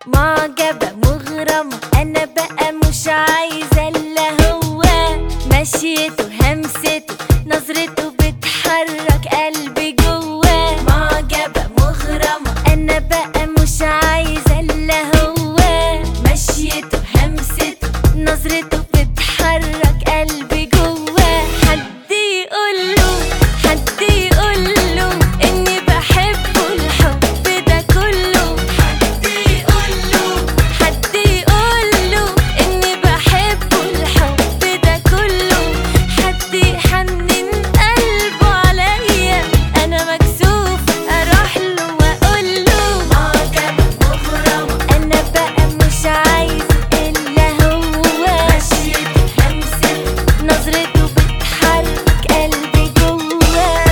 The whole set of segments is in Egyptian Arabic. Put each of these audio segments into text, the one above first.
معجبة مغرمة أنا بقى مش عايزة إلا هو مشيته همسته نظرته بتحرك قلبي جواه معجبة مغرمة أنا بقى مش عايزة إلا هو مشيته همسته نظرته بتحرك قلبي جواه حد يقوله حد يقوله إني بحبه الحب ده كله حد يقوله حد يقوله إني بحبه الحب ده كله حد يحنن قلبه عليا أنا مكسوفة أروح له وأقول له معجبة مغرمة أنا بقى مش عايزة إلا هو مشيته همسته نظرته بتحرك قلبي جواه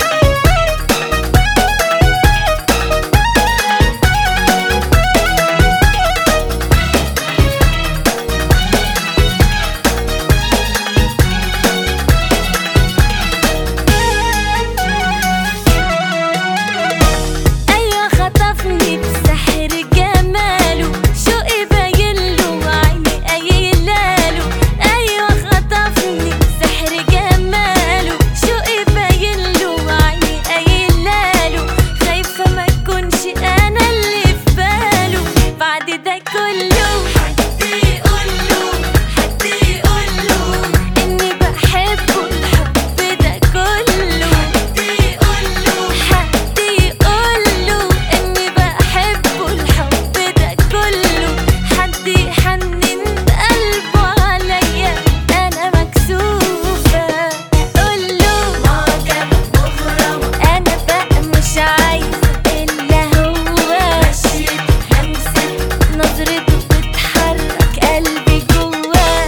أيوة خطفني بسحر جماله شوقي باينله وعيني قايلاله أيوة خطفني بسحر جماله شوقي باينله وعيني قايلاله خايفة ما تكونش أنا اللي في باله بعد ده كله حد يقوله حد يقوله إني بحبه الحب ده كله حد يقوله حد يقوله إني بحبه الحب ده كله حد يحنن قلبه عليا أنا مكسوفة أقوله معجبة مغرمة أنا بقى مش عايزة إلا هو مشيته همسته نظرته بتحرك قلبي جواه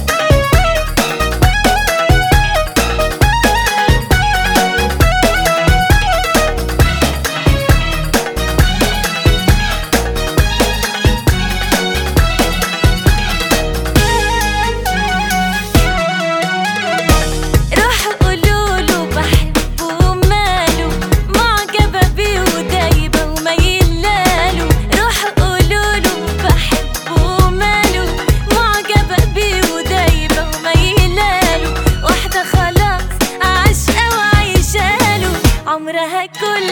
روحوا قولوله بحبه وماله معجبة بيه ودايبة وميلاله روحوا قولوله بحبه وماله معجبة بيه ودايبة وميلاله واحدة خلاص عاشقة وعايشاله عمرها كل